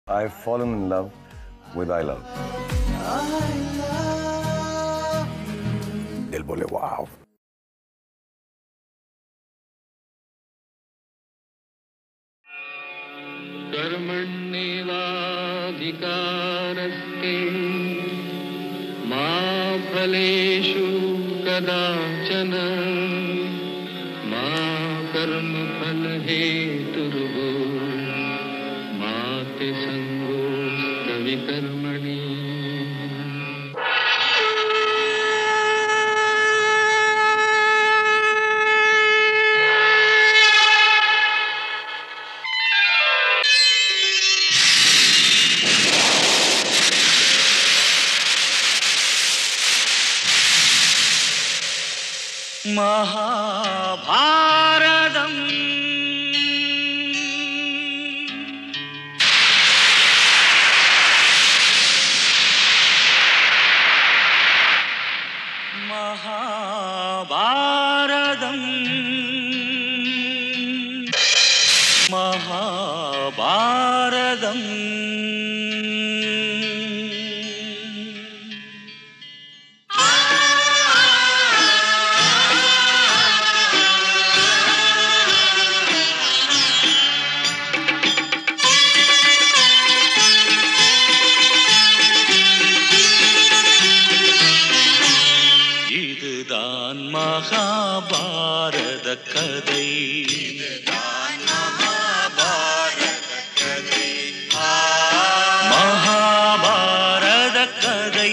I've fallen in love with I Love. Él बोले wow. कर्मण्येवाधिकारस्ते मा फलेषु कदाचन मा कर्मफलहेतुर्भो मा ते सङ्गोस्तविकर्मणि महाभारतम् महाभारतम् महाभारतम् இதுதான் மகாபாரத கதை இதுதான் மகாபாரத கதை மகாபாரத கதை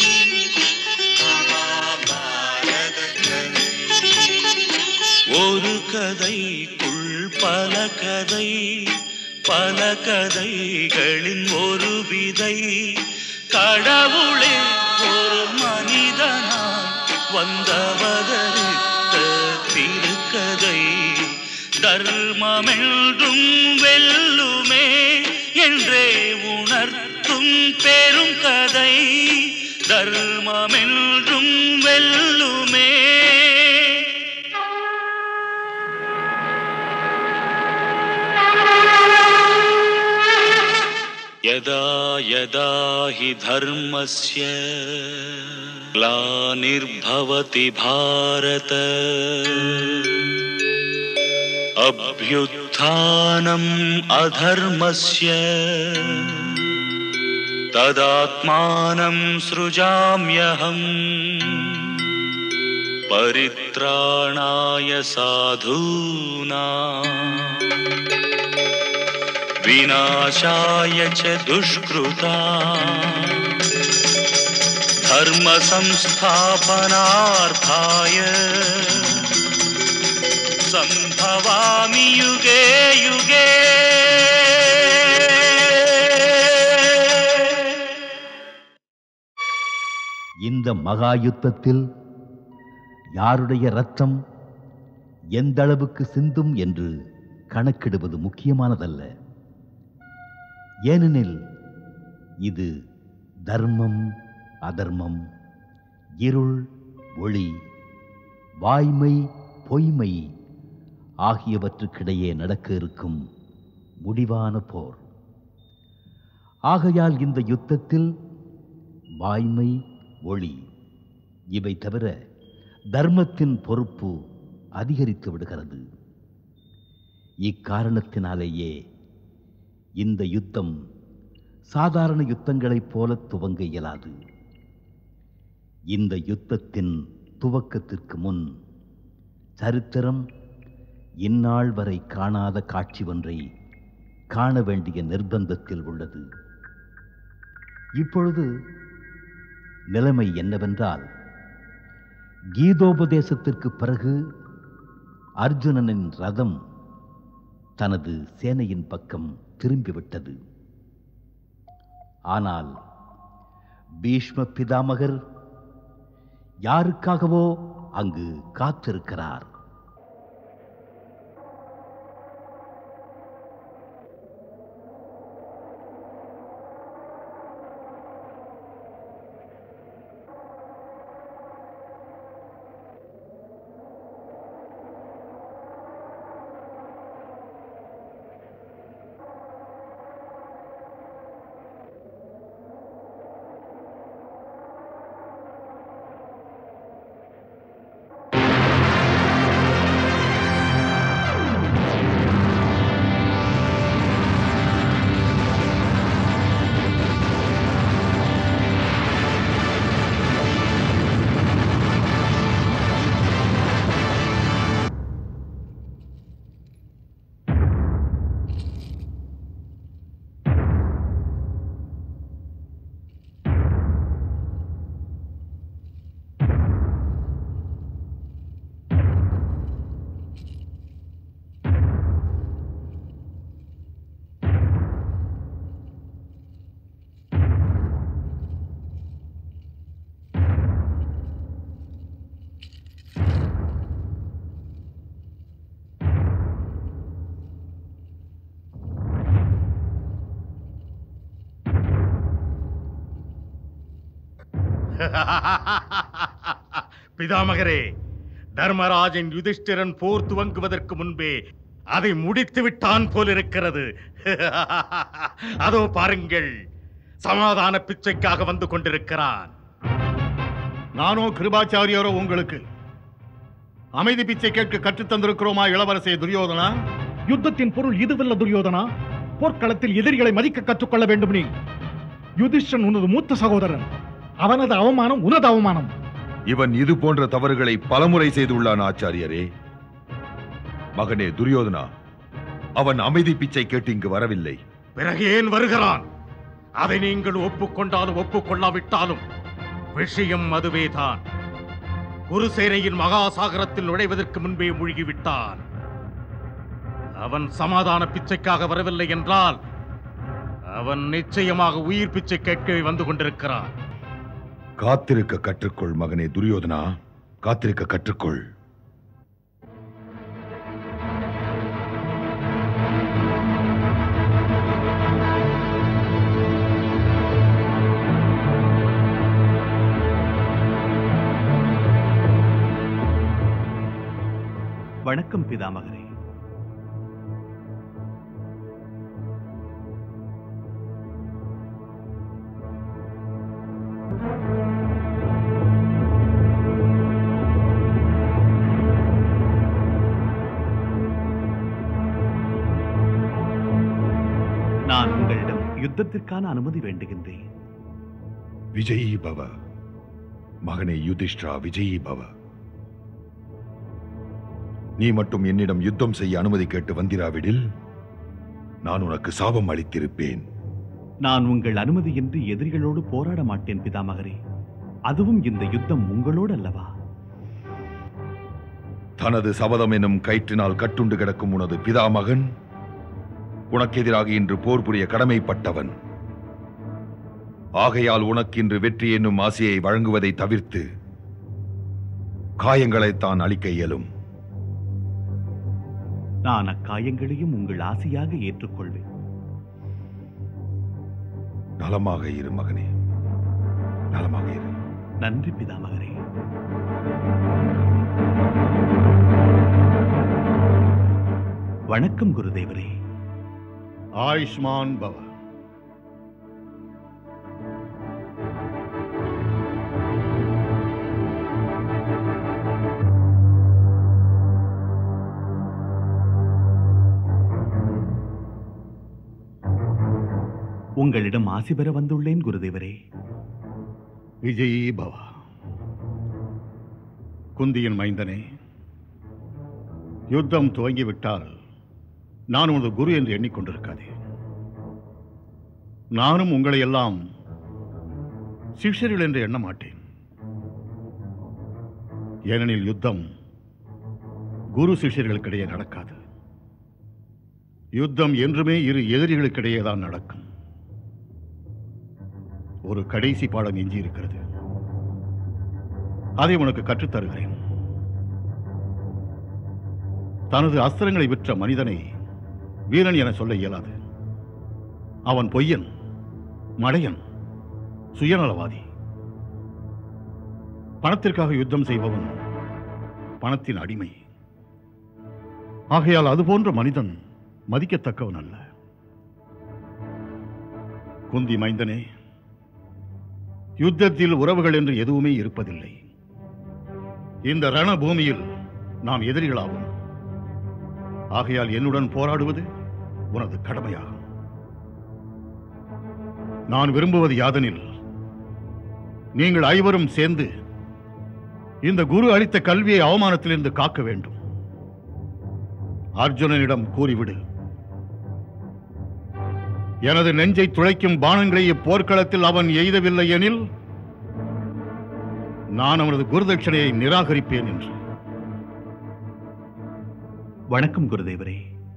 மகாபாரத கதை ஒரு கதைக்குள் பல கதை பல கதைகளின் ஒரு விதை கடவுளே ஒரு மனிதனாய் வந்தவதரித்த திருக்கதை தர்மமென்றும் வெல்லுமே என்றே உணர்த்தும் பெரும் கதை தர்மமென்றும் வெல்லுமே यदा यदा हि धर्मस्य ग्लानिर्भवति भारत अभ्युत्थानम् अधर्मस्य तदात्मानं सृजाम्यहम् परित्राणाय साधूना विनाशाय च दुष्कृता धर्मसंस्थापनार्थाय सम्भवामि युगे युगे இந்த மகா யுத்தத்தில் யாருடைய ரத்தம் எந்த அளவுக்கு சிந்தும் என்று கணக்கிடுவது முக்கியமானதல்ல ஏனெனில் இது தர்மம் அதர்மம் இருள் ஒளி வாய்மை பொய்மை ஆகியவற்றுக்கிடையே நடக்க இருக்கும் முடிவான போர் ஆகையால் இந்த யுத்தத்தில் வாய்மை ஒளி இவை தவிர தர்மத்தின் பொறுப்பு அதிகரித்து விடுகிறது இக்காரணத்தினாலேயே இந்த யுத்தம் சாதாரண யுத்தங்களைப் போல துவங்க இயலாது இந்த யுத்தத்தின் துவக்கத்திற்கு முன் சரித்திரம் இந்நாள் வரை காணாத காட்சி ஒன்றை காண வேண்டிய நிர்பந்தத்தில் உள்ளது இப்பொழுது நிலைமை என்னவென்றால் கீதோபதேசத்திற்கு பிறகு அர்ஜுனனின் ரதம் தனது சேனையின் பக்கம் திரும்பிவிட்டது ஆனால் பீஷ்ம பிதாமகர் யாருக்காகவோ அங்கு காத்திருக்கிறார் பிதாமகரே தர்மராஜன் யுதிஷ்டிரன் போர் துவங்குவதற்கு முன்பே அதை முடித்து விட்டான் போலிருக்கிறது அதோ பாருங்கள் சமாதான பிச்சைக்காக வந்து கொண்டிருக்கிறான் நானோ கிருபாச்சாரியாரோ உங்களுக்கு அமைதி பிச்சை கேட்க கற்றுத் தந்திருக்கிறோமா இளவரசே துரியோதனா யுத்தத்தின் பொருள் இதுவல்ல துரியோதனா போர்க்களத்தில் எதிரிகளை மதிக்க கற்றுக்கொள்ள வேண்டும் நீ யுதிஷ்டன் உனது மூத்த சகோதரன் அவனது அவமானம் உனது அவமானம் இவன் இது போன்ற தவறுகளை பலமுறை செய்துள்ளான் ஆச்சாரியரே மகனே துரியோதனா அவன் அமைதி பிச்சை கேட்டு இங்கு வரவில்லை பிறகு ஏன் வருகிறான் அதை நீங்கள் ஒப்புக்கொண்டாலும் ஒப்புக்கொள்ளாவிட்டாலும் விஷயம் அதுவேதான் குருசேனையின் மகாசாகரத்தில் நுழைவதற்கு முன்பே மூழ்கிவிட்டான் அவன் சமாதான பிச்சைக்காக வரவில்லை என்றால் அவன் நிச்சயமாக உயிர் பிச்சை கேட்கவே வந்து கொண்டிருக்கிறான் காத்திருக்க கற்றுக்கொள் மகனே துரியோதனா காத்திருக்க கற்றுக்கொள் வணக்கம் பிதாமகரே நான் உங்களிடம் யுத்தத்திற்கான அனுமதி வேண்டுகின்றேன் விஜயி பவ மகனே யுதிஷ்டா விஜயி பவ நீ மட்டும் என்னிடம் யுத்தம் செய்ய அனுமதி கேட்டு வந்திராவிடில் நான் உனக்கு சாபம் அளித்திருப்பேன் நான் உங்கள் அனுமதியின்றி எதிரிகளோடு போராட மாட்டேன் பிதாமகரே அதுவும் இந்த யுத்தம் உங்களோடு அல்லவா தனது சபதம் எனும் கயிற்றினால் கட்டுண்டு கிடக்கும் உனது பிதாமகன் உனக்கு எதிராக இன்று போர் புரிய கடமைப்பட்டவன் ஆகையால் உனக்கு இன்று வெற்றி என்னும் ஆசையை வழங்குவதை தவிர்த்து காயங்களைத்தான் அளிக்க இயலும் நான் அக்காயங்களையும் உங்கள் ஆசையாக ஏற்றுக்கொள்வேன் நலமாக இரு மகனே நலமாக இரு நன்றி பிதாமகரே வணக்கம் குருதேவரே ஆயுஷ்மான் பவ உங்களிடம் ஆசி பெற வந்துள்ளேன் குருதேவரே விஜயி பவ குந்தியின் மைந்தனே யுத்தம் துவங்கிவிட்டால் நான் உனது குரு என்று எண்ணிக்கொண்டிருக்காதே நானும் உங்களை எல்லாம் சிஷ்யர்கள் என்று எண்ண மாட்டேன் ஏனெனில் யுத்தம் குரு சிஷ்யர்களுக்கிடையே நடக்காது யுத்தம் என்றுமே இரு எதிரிகளுக்கிடையே தான் நடக்கும் ஒரு கடைசி பாடம் எஞ்சி இருக்கிறது அதை உனக்கு கற்றுத் தருகிறேன் தனது அஸ்திரங்களை விற்ற மனிதனை வீரன் என சொல்ல இயலாது அவன் பொய்யன் மடையன் சுயநலவாதி பணத்திற்காக யுத்தம் செய்பவன் பணத்தின் அடிமை ஆகையால் அதுபோன்ற மனிதன் மதிக்கத்தக்கவன் அல்ல குந்தி மைந்தனே யுத்தத்தில் உறவுகள் என்று எதுவுமே இருப்பதில்லை இந்த ரணபூமியில் நாம் எதிரிகளாகும் ஆகையால் என்னுடன் போராடுவது உனது கடமையாகும் நான் விரும்புவது யாதெனில் நீங்கள் ஐவரும் சேர்ந்து இந்த குரு அளித்த கல்வியை அவமானத்திலிருந்து காக்க வேண்டும் அர்ஜுனனிடம் கூறிவிடு எனது நெஞ்சை துளைக்கும் பானங்களை இப்போர்க்களத்தில் அவன் எய்தவில்லை எனில் நான் அவனது குருதட்சணையை நிராகரிப்பேன் என்று வணக்கம் குருதேவரே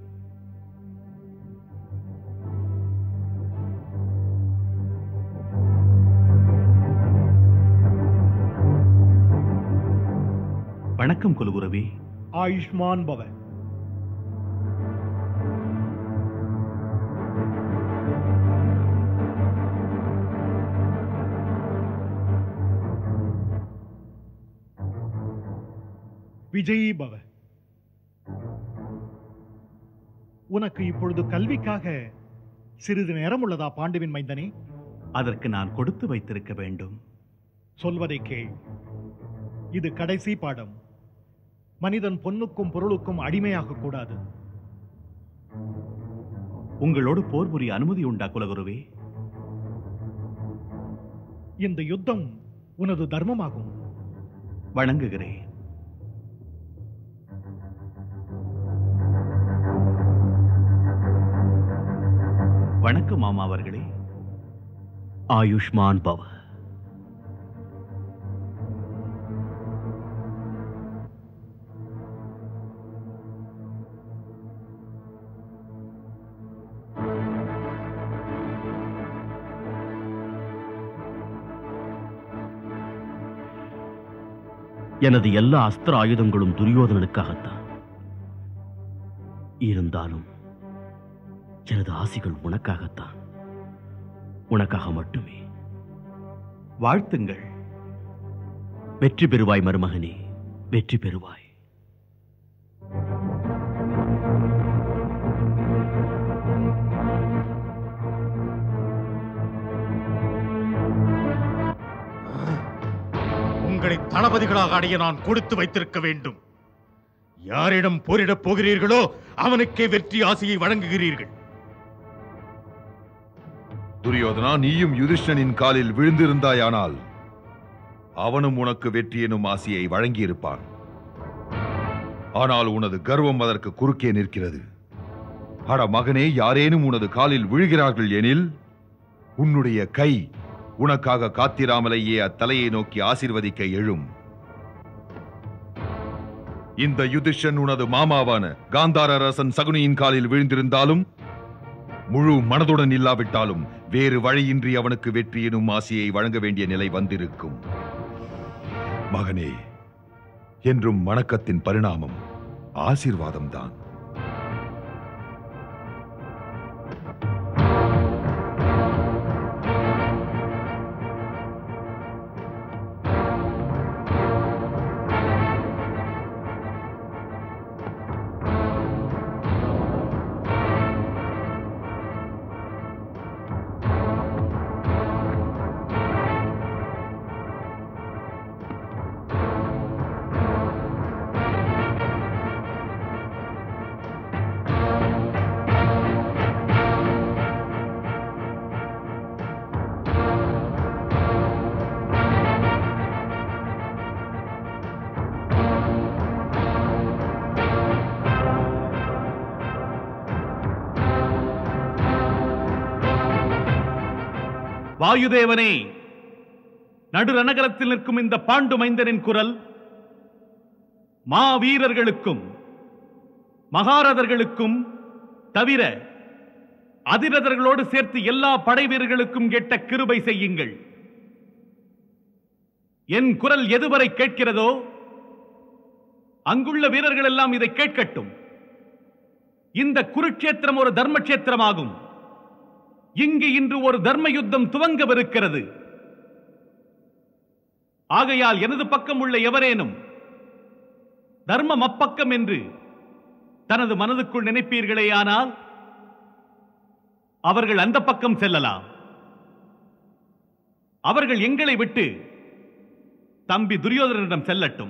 வணக்கம் குலுகுருவி ஆயுஷ்மான் பவ விஜயி பவ உனக்கு இப்பொழுது கல்விக்காக சிறிது நேரம் உள்ளதா பாண்டுவின் மைந்தனே அதற்கு நான் கொடுத்து வைத்திருக்க வேண்டும் சொல்வதை கேள் இது கடைசி பாடம் மனிதன் பொன்னுக்கும் பொருளுக்கும் அடிமையாக கூடாது உங்களோடு போர் புரிய அனுமதி உண்டா குலகுருவே இந்த யுத்தம் உனது தர்மமாகும் வணங்குகிறேன் வணக்கம் மாமா அவர்களே ஆயுஷ்மான் பவ எனது எல்லா அஸ்திர ஆயுதங்களும் துரியோதனனுக்காகத்தான் இருந்தாலும் எனது ஆசிகள் உனக்காகத்தான் உனக்காக மட்டுமே வாழ்த்துங்கள் வெற்றி பெறுவாய் மருமகனே வெற்றி பெறுவாய் உங்களை தளபதிகளாக அடைய நான் கொடுத்து வைத்திருக்க வேண்டும் யாரிடம் போரிடப் போகிறீர்களோ அவனுக்கே வெற்றி ஆசையை வழங்குகிறீர்கள் துரியோதனா நீயும் யுதிஷ்டனின் காலில் விழுந்திருந்தாயானால் அவனும் உனக்கு வெற்றி எனும் ஆசையை வழங்கியிருப்பான் ஆனால் உனது கர்வம் அதற்கு குறுக்கே நிற்கிறது அட மகனே யாரேனும் உனது காலில் விழுகிறார்கள் எனில் உன்னுடைய கை உனக்காக காத்திராமலேயே அத்தலையை நோக்கி ஆசீர்வதிக்க எழும் இந்த யுதிஷ்டன் உனது மாமாவான காந்தார அரசன் சகுனியின் காலில் விழுந்திருந்தாலும் முழு மனதுடன் இல்லாவிட்டாலும் வேறு வழியின்றி அவனுக்கு வெற்றி எனும் ஆசையை வழங்க வேண்டிய நிலை வந்திருக்கும் மகனே என்றும் வணக்கத்தின் பரிணாமம் ஆசீர்வாதம்தான் வாயுதேவனே நடுரணகரத்தில் நிற்கும் இந்த பாண்டு மைந்தனின் குரல் மாவீரர்களுக்கும் மகாரதர்களுக்கும் தவிர அதிரதர்களோடு சேர்த்து எல்லா படை வீரர்களுக்கும் எட்ட கிருபை செய்யுங்கள் என் குரல் எதுவரை கேட்கிறதோ அங்குள்ள வீரர்கள் எல்லாம் இதை கேட்கட்டும் இந்த குருட்சேத்திரம் ஒரு தர்மக்ஷேத்திரமாகும் இங்கு இன்று ஒரு தர்ம யுத்தம் துவங்கவிருக்கிறது ஆகையால் எனது பக்கம் உள்ள எவரேனும் தர்மம் அப்பக்கம் என்று தனது மனதுக்குள் நினைப்பீர்களேயானால் அவர்கள் அந்த பக்கம் செல்லலாம் அவர்கள் எங்களை விட்டு தம்பி துரியோதனனிடம் செல்லட்டும்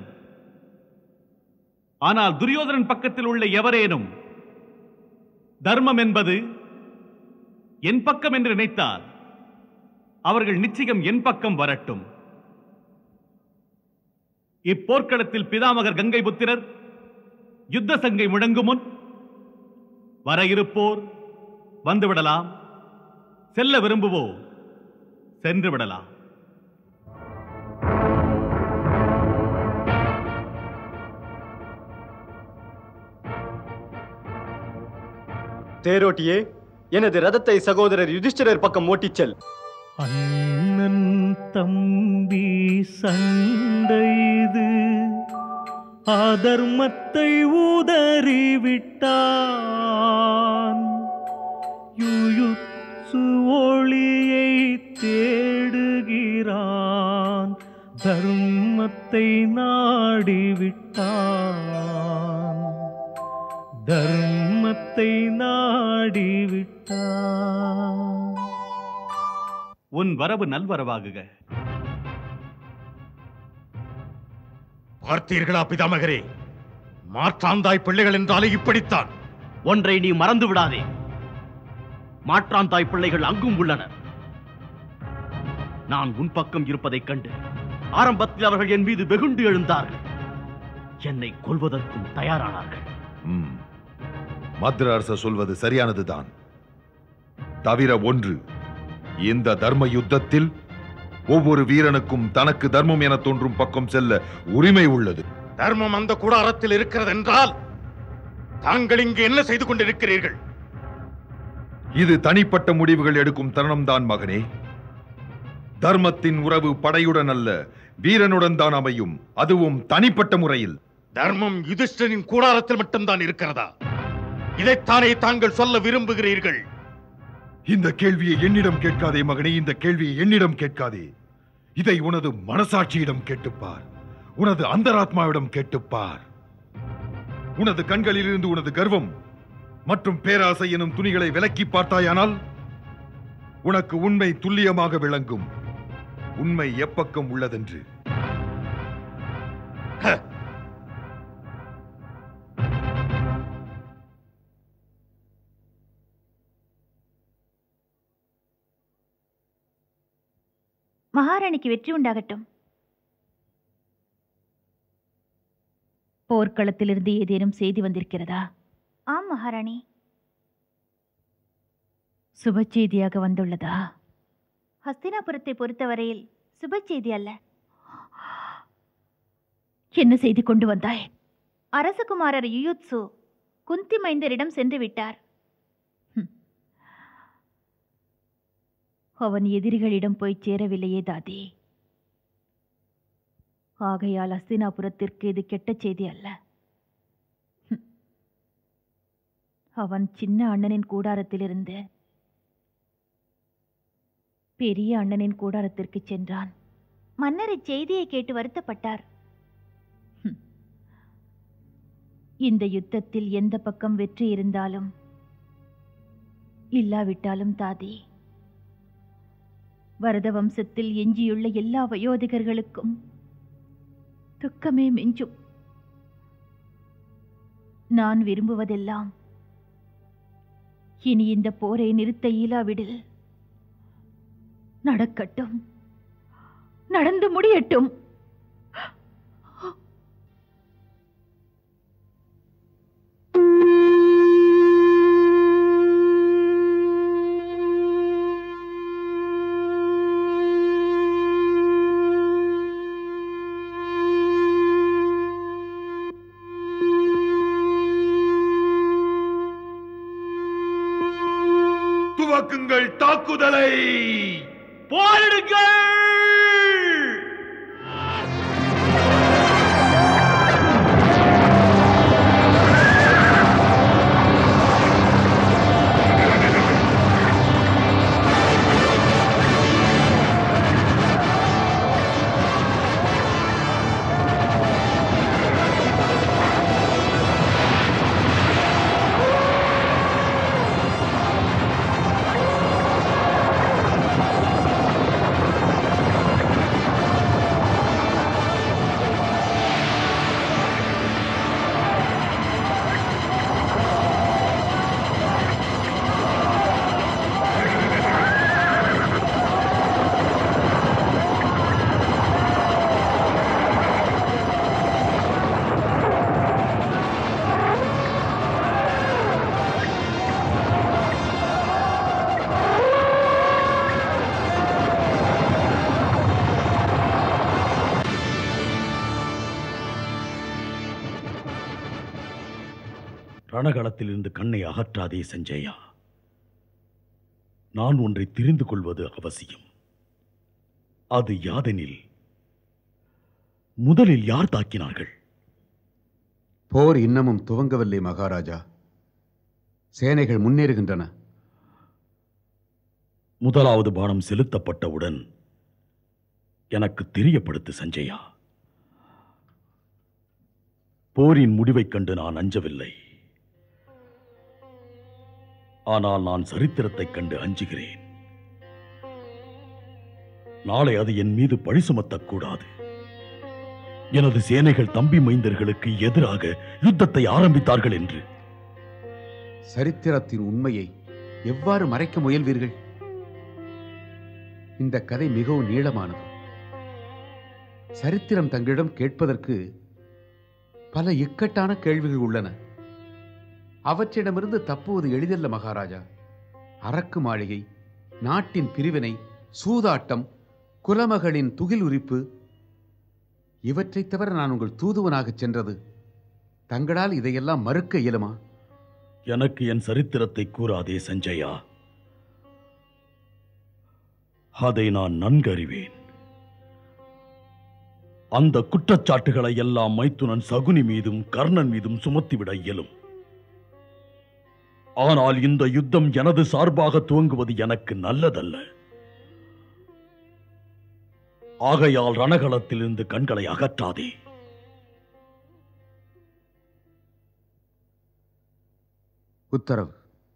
ஆனால் துரியோதனன் பக்கத்தில் உள்ள எவரேனும் தர்மம் என்பது என் பக்கம் என்று நினைத்தால் அவர்கள் நிச்சயம் என் பக்கம் வரட்டும் இப்போர்க்களத்தில் பிதாமகர் கங்கை புத்திரர் யுத்த சங்கை முழங்கும் முன் வர இருப்போர் வந்துவிடலாம் செல்ல விரும்புவோர் சென்று விடலாம் தேரோட்டியே எனது ரதத்தை சகோதரர் யுதிஷ்டிரர் பக்கம் ஓட்டிச் செல் அண்ணன் தம்பி சண்டைது அதர்மத்தை ஊதறிவிட்டான் யுயுத்சு ஒளியை தேடுகிறான் தர்மத்தை நாடிவிட்டான் உன் வரவு நல்வரவாகுக பார்த்தீர்களா பிதாமகரே மாற்றாந்தாய் பிள்ளைகள் என்றாலே இப்படித்தான் ஒன்றை நீ மறந்து விடாதே மாற்றாந்தாய் பிள்ளைகள் அங்கும் உள்ளனர் நான் உன் பக்கம் இருப்பதைக் கண்டு ஆரம்பத்தில் அவர்கள் என் மீது வெகுண்டு எழுந்தார்கள் என்னை கொல்வதற்கும் தயாரானார்கள் ம். மத்ர அரசர் சொல்வது சரியானதுதான் தவிர ஒன்று இந்த தர்ம யுத்தத்தில் ஒவ்வொரு வீரனுக்கும் தனக்கு தர்மம் என தோன்றும் பக்கம் செல்ல உரிமை உள்ளது தர்மம் அந்த கூடாரத்தில் இருக்கிறது என்றால் தாங்கள் இங்கு என்ன செய்து கொண்டிருக்கிறீர்கள் இது தனிப்பட்ட முடிவுகள் எடுக்கும் தருணம்தான் மகனே தர்மத்தின் உறவு படையுடன் அல்ல வீரனுடன் தான் அமையும் அதுவும் தனிப்பட்ட முறையில் தர்மம் யுதிஷ்டரின் கூடாரத்தில் மட்டும்தான் இருக்கிறதா இதைத்தானே தாங்கள் சொல்ல விரும்புகிறீர்கள் இந்த கேள்வியை என்னிடம் கேட்காதே மகனே இந்த கேள்வியை என்னிடம் கேட்காதே இதை உனது மனசாட்சியிடம் கேட்டுப்பார் உனது அந்தராத்மாவிடம் கேட்டுப்பார் உனது கண்களிலிருந்து உனது கர்வம் மற்றும் பேராசை எனும் துணிகளை விலக்கி பார்த்தாயானால் உனக்கு உண்மை துல்லியமாக விளங்கும் உண்மை எப்பக்கம் உள்ளதென்று மகாராணிக்கு வெற்றி உண்டாகட்டும் போர்க்களத்திலிருந்து ஏதேனும் செய்தி வந்திருக்கிறதா ஆம் மகாராணி சுப செய்தியாக வந்துள்ளதா ஹஸ்தினாபுரத்தை பொறுத்தவரையில் சுப செய்தி அல்ல என்ன செய்தி கொண்டு வந்தாய் அரசகுமாரர் யுயுத்சு குந்தி மைந்தரிடம் சென்று விட்டார் ஹம். அவன் எதிரிகளிடம் போய் சேரவில்லையே தாதி ஆகையால் அஸ்தினாபுரத்திற்கு இது கெட்ட செய்தி அல்ல ஹம். அவன் சின்ன அண்ணனின் கூடாரத்திலிருந்து பெரிய அண்ணனின் கூடாரத்திற்கு சென்றான் மன்னர் இச்செய்தியை கேட்டு வருத்தப்பட்டார் ஹம். இந்த யுத்தத்தில் எந்த பக்கம் வெற்றி இருந்தாலும் இல்லாவிட்டாலும் தாதி வரத வம்சத்தில் எஞ்சியுள்ள எல்லா வயோதிகர்களுக்கும் துக்கமே மிஞ்சும் நான் விரும்புவதெல்லாம் இனி இந்த போரை நிறுத்த இயலாவிடில் நடக்கட்டும் நடந்து முடியட்டும் துவக்குங்கள் தாக்குதலை போரிடுங்கள் ரணகளத்திலிருந்து கண்ணை அகற்றாதே சஞ்சயா நான் ஒன்றை தெரிந்து கொள்வது அவசியம் அது யாதெனில் முதலில் யார் தாக்கினார்கள் போர் இன்னமும் துவங்கவில்லை மகாராஜா சேனைகள் முன்னேறுகின்றன முதலாவது பானம் செலுத்தப்பட்டவுடன் எனக்கு தெரியப்படுத்து சஞ்சயா போரின் முடிவைக் கண்டு நான் அஞ்சவில்லை ஆனால் நான் சரித்திரத்தைக் கண்டு அஞ்சுகிறேன் நாளை அது என் மீது பழி சுமத்தக்கூடாது எனது சேனைகள் தம்பி மைந்தர்களுக்கு எதிராக யுத்தத்தை ஆரம்பித்தார்கள் என்று சரித்திரத்தின் உண்மையை எவ்வாறு மறைக்க முயல்வீர்கள் இந்த கதை மிகவும் நீளமானது சரித்திரம் தங்களிடம் கேட்பதற்கு பல இக்கட்டான கேள்விகள் உள்ளன அவற்றிடமிருந்து தப்புவது எளிதல்ல மகாராஜா அரக்கு மாளிகை நாட்டின் பிரிவினை சூதாட்டம் குலமகளின் துகில் உரிப்பு இவற்றைத் தவிர நான் உங்கள் தூதுவனாகச் சென்றது தங்களால் இதையெல்லாம் மறுக்க இயலுமா எனக்கு என் சரித்திரத்தை கூறாதே சஞ்சயா அதை நான் நன்கு அறிவேன் அந்த குற்றச்சாட்டுகளை எல்லாம் மைத்துனன் சகுனி மீதும் கர்ணன் மீதும் சுமத்திவிட இயலும் ஆனால் இந்த யுத்தம் எனது சார்பாக துவங்குவது எனக்கு நல்லதல்ல ஆகையால் ரணகளத்திலிருந்து கண்களை அகற்றாதே உத்தரவு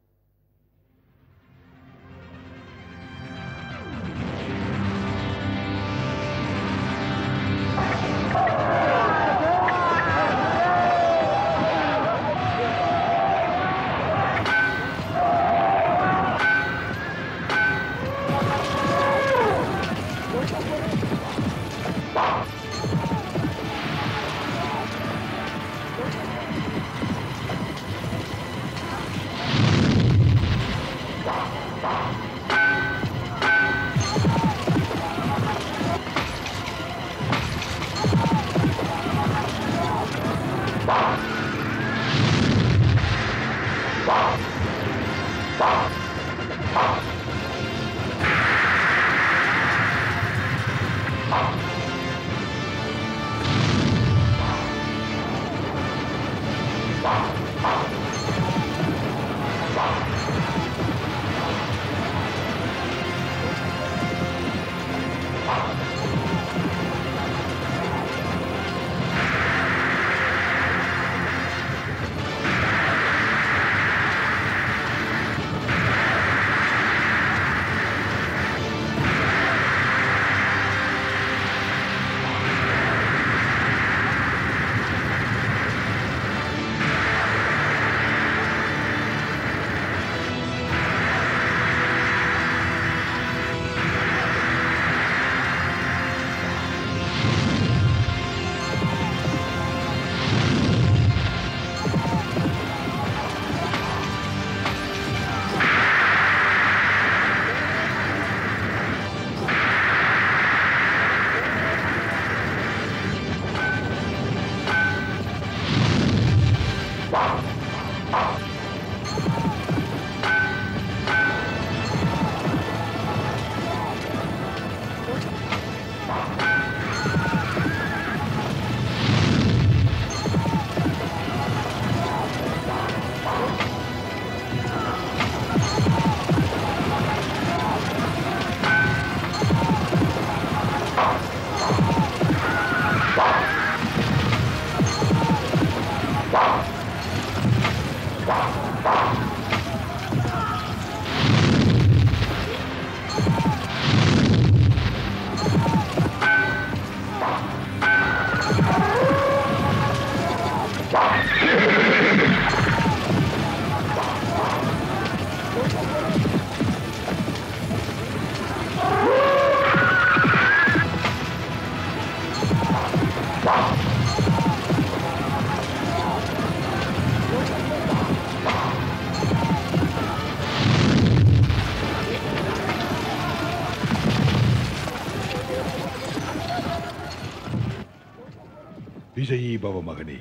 விஜயீ பவ மகனே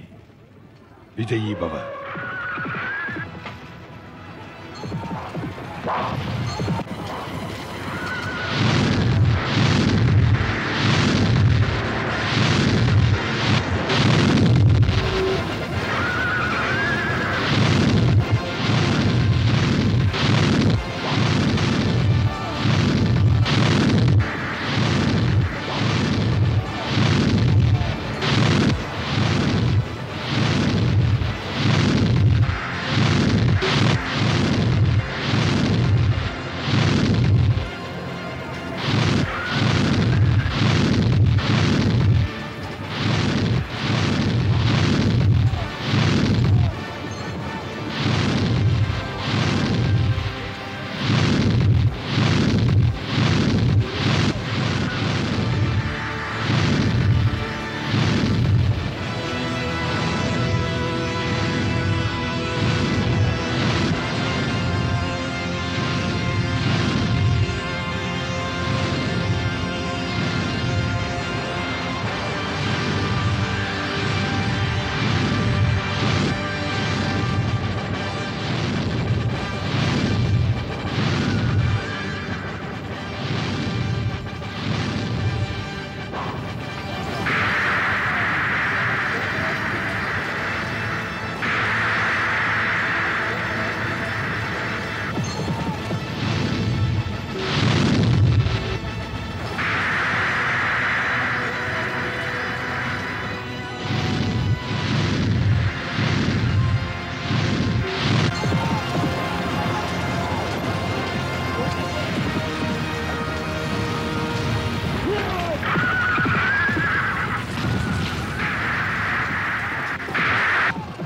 விஜயீ பவ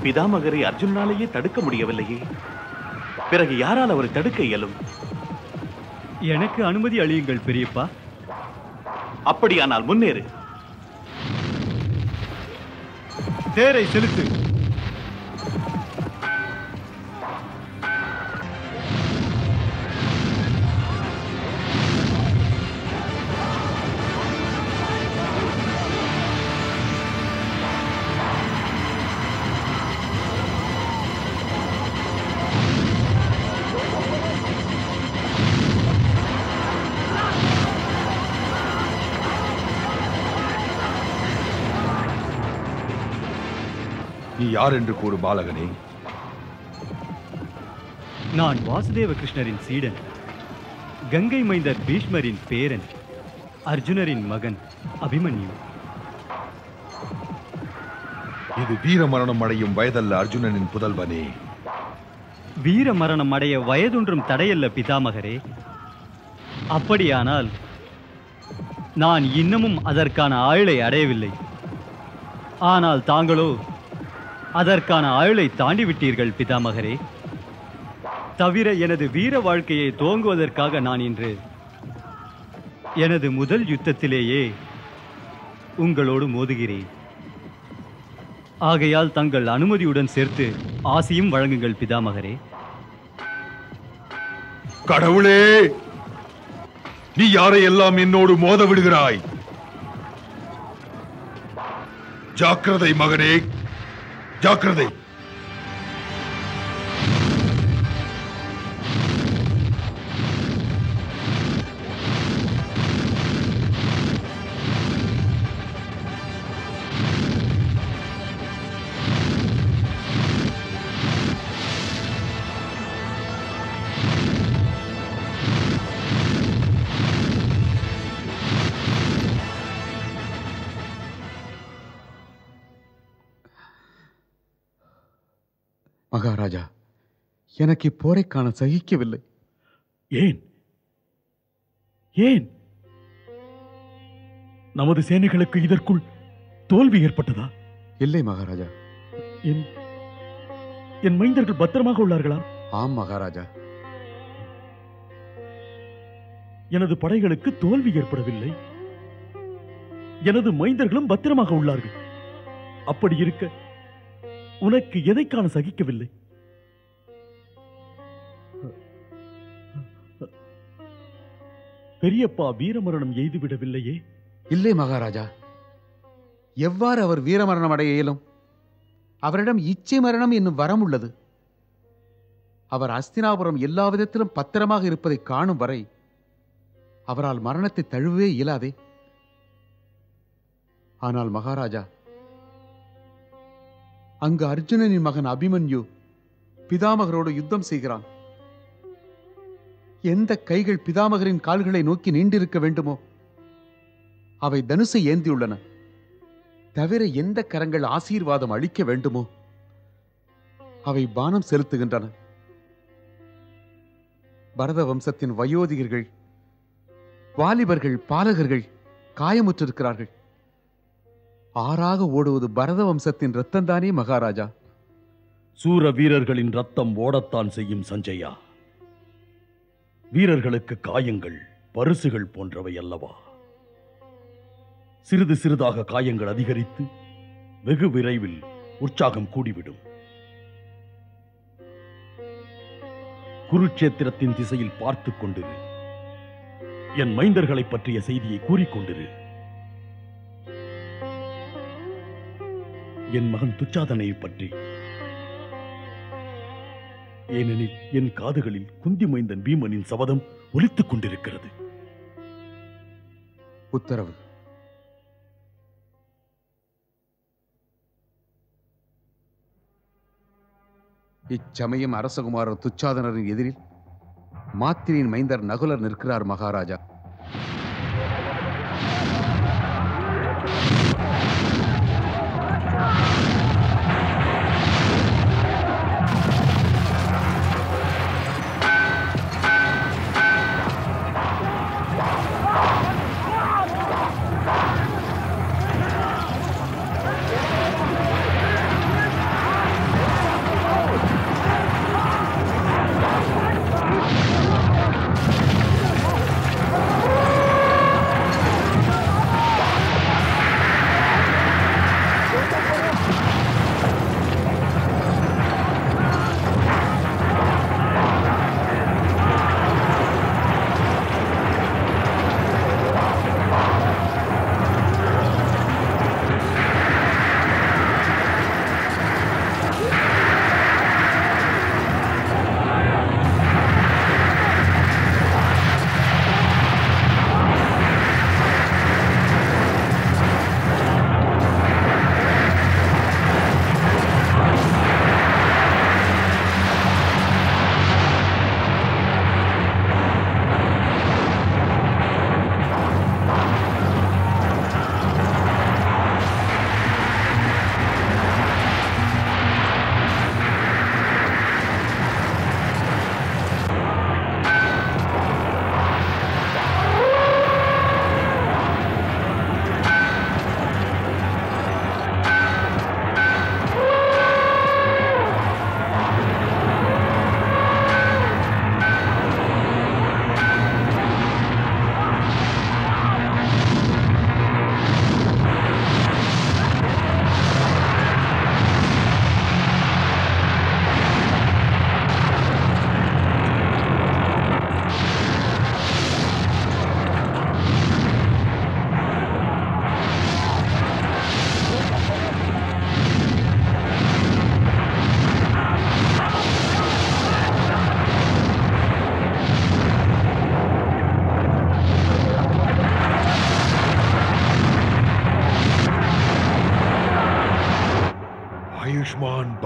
பிதாமகரை அர்ஜுனாலேயே தடுக்க முடியவில்லையே பிறகு யாரால் அவரை தடுக்க இயலும் எனக்கு அனுமதி அளியுங்கள் பெரியப்பா அப்படியானால் முன்னேறு தேரை செலுத்து நீ யார் என்று கூறு பாலகனே நான் வாசுதேவ கிருஷ்ணரின் சீடன் கங்கை மைந்தர் பீஷ்மரின் பேரன் அர்ஜுனரின் மகன் அபிமன்யு இது வீர மரணம் அடையும் வயதல்ல அர்ஜுனனின் புதல்வனே வீர மரணம் அடைய வயதொன்றும் தடையல்ல பிதாமகரே அப்படியானால் நான் இன்னமும் அதற்கான ஆயுளை அடையவில்லை ஆனால் தாங்களோ அதற்கான ஆயுளை தாண்டி விட்டீர்கள் பிதாமகரே தவிர எனது வீர வாழ்க்கையை துவங்குவதற்காக நான் இன்று எனது முதல் யுத்தத்திலேயே உங்களோடு மோதுகிறேன் ஆகையால் தங்கள் அனுமதியுடன் சேர்த்து ஆசியும் வழங்குங்கள் பிதாமகரே கடவுளே நீ யாரை எல்லாம் என்னோடு மோத விடுகிறாய் ஜாக்கிரதை மகனே ஜாக்கிரதை மகாராஜா எனக்கு இப்போரை காண சகிக்கவில்லை ஏன் ஏன் நமது சேனைகளுக்கு இதற்குள் தோல்வி ஏற்பட்டதா இல்லை மகாராஜா என் என் மைந்தர்கள் பத்திரமாக உள்ளார்களா ஆம் மகாராஜா எனது படைகளுக்கு தோல்வி ஏற்படவில்லை எனது மைந்தர்களும் பத்திரமாக உள்ளார்கள் அப்படி இருக்க உனக்கு எதை காண சகிக்கவில்லை பெரியப்பா வீரமரணம் எய்துவிடவில்லையே இல்லை மகாராஜா எவ்வாறு அவர் வீரமரணம் அடைய இயலும் அவரிடம் இச்சை மரணம் என்னும் வரம் உள்ளது அவர் அஸ்தினாபுரம் எல்லா விதத்திலும் பத்திரமாக இருப்பதை காணும் வரை அவரால் மரணத்தை தழுவவே இயலாதே ஆனால் மகாராஜா அங்கு அர்ஜுனனின் மகன் அபிமன்யு பிதாமகரோடு யுத்தம் செய்கிறான் எந்த கைகள் பிதாமகரின் கால்களை நோக்கி நீண்டிருக்க வேண்டுமோ அவை தனுசை ஏந்தியுள்ளன தவிர எந்த கரங்கள் ஆசீர்வாதம் அளிக்க வேண்டுமோ அவை பானம் செலுத்துகின்றன பரத வம்சத்தின் வயோதிகர்கள் வாலிபர்கள் பாலகர்கள் காயமுற்றிருக்கிறார்கள் ஆறாக ஓடுவது பரத வம்சத்தின் ரத்தம்தானே மகாராஜா சூர வீரர்களின் ரத்தம் ஓடத்தான் செய்யும் சஞ்சயா வீரர்களுக்கு காயங்கள் பரிசுகள் போன்றவை அல்லவா சிறிது சிறிதாக காயங்கள் அதிகரித்து வெகு விரைவில் உற்சாகம் கூடிவிடும் குருட்சேத்திரத்தின் திசையில் பார்த்துக் கொண்டிரு என் மைந்தர்களைப் பற்றிய செய்தியை கூறிக்கொண்டிரு என் மகன் துச்சாதனை பற்றி ஏனெனில் என் காதுகளில் குந்தி மைந்தன் பீமனின் சபதம் ஒலித்துக் கொண்டிருக்கிறது உத்தரவு இச்சமயம் அரசகுமாரர் துச்சாதனரின் எதிரில் மாத்திரியின் மைந்தர் நகுலர் நிற்கிறார் மகாராஜா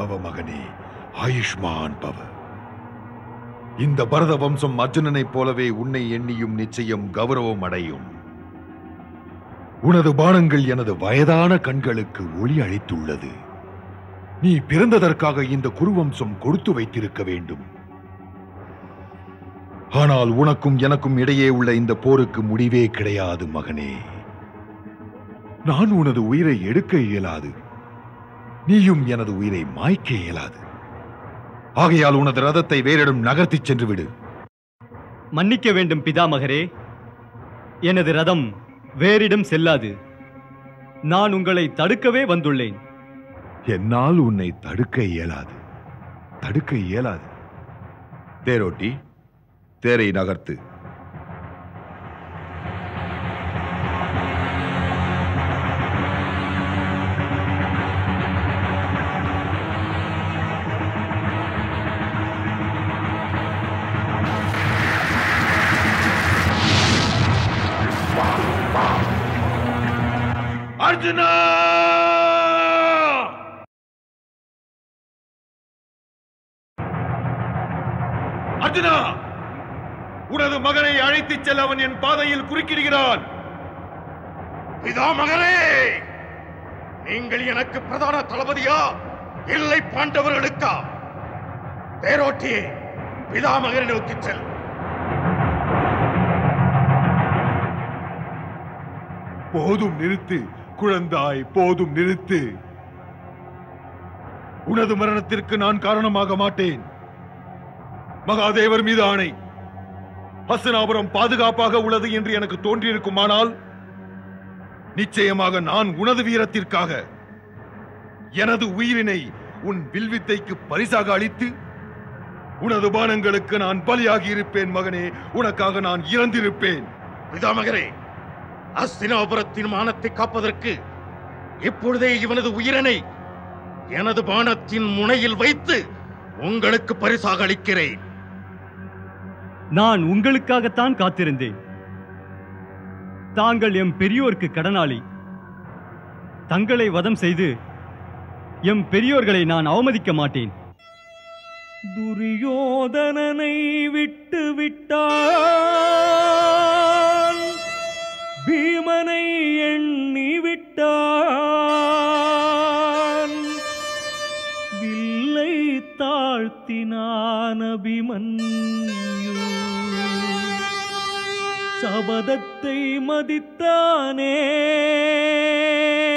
பவ மகனே ஆயுஷ்மான் பவ இந்த பரத வம்சம் அர்ஜுனனைப் போலவே உன்னை எண்ணியும் நிச்சயம் கௌரவம் அடையும் உனது பானங்கள் எனது வயதான கண்களுக்கு ஒளி அளித்துள்ளது நீ பிறந்ததற்காக இந்த குருவம்சம் கொடுத்து வைத்திருக்க வேண்டும் ஆனால் உனக்கும் எனக்கும் இடையே உள்ள இந்த போருக்கு முடிவே கிடையாது மகனே நான் உனது உயிரை எடுக்க இயலாது நீயும் எனது உயிரை மாய்க்க இயலாது ஆகையால் உனது ரதத்தை வேறிடம் நகர்த்திச் சென்று விடு மன்னிக்க வேண்டும் பிதாமகரே எனது ரதம் வேறிடம் செல்லாது நான் உங்களை தடுக்கவே வந்துள்ளேன் என்னால் உன்னை தடுக்க இயலாது தடுக்க இயலாது தேரோட்டி தேரை நகர்த்து அர்ஜுனா அர்ஜுனா உனது மகனை அழைத்துச் செல்ல அவன் என் பாதையில் குறுக்கிடுகிறான் பிதாமகரே நீங்கள் எனக்கு பிரதான தளபதியா இல்லை பாண்டவர்களுக்கா தேரோட்டியே பிதாமகரை நோக்கிச் செல் போதும் நிறுத்து குழந்தாய் போதும் நிறுத்து உனது மரணத்திற்கு நான் காரணமாக மாட்டேன் மகாதேவர் மீது ஆணை ஹஸ்தினாபுரம் பாதுகாப்பாக உள்ளது என்று எனக்கு தோன்றியிருக்குமானால் நிச்சயமாக நான் உனது வீரத்திற்காக எனது உயிரினை உன் வில்வித்தைக்கு பரிசாக அளித்து உனது பானங்களுக்கு நான் பலியாகி இருப்பேன் மகனே உனக்காக நான் இறந்திருப்பேன் பிதாமகரே அஸ்தினாபுரத்தின் மானத்தை காப்பதற்கு இப்பொழுதே இவனது உயிரினை எனது பானத்தின் முனையில் வைத்து உங்களுக்கு பரிசாக அளிக்கிறேன் நான் உங்களுக்காகத்தான் காத்திருந்தேன் தாங்கள் எம் பெரியோருக்கு கடனாளி தங்களை வதம் செய்து எம் பெரியோர்களை நான் அவமதிக்க மாட்டேன் துரியோதனனை விட்டு விட்டான் பீமனை எண்ணி விட்டான் வில்லை தாழ்த்தினான் அபிமன்யு சபதத்தை மதித்தானே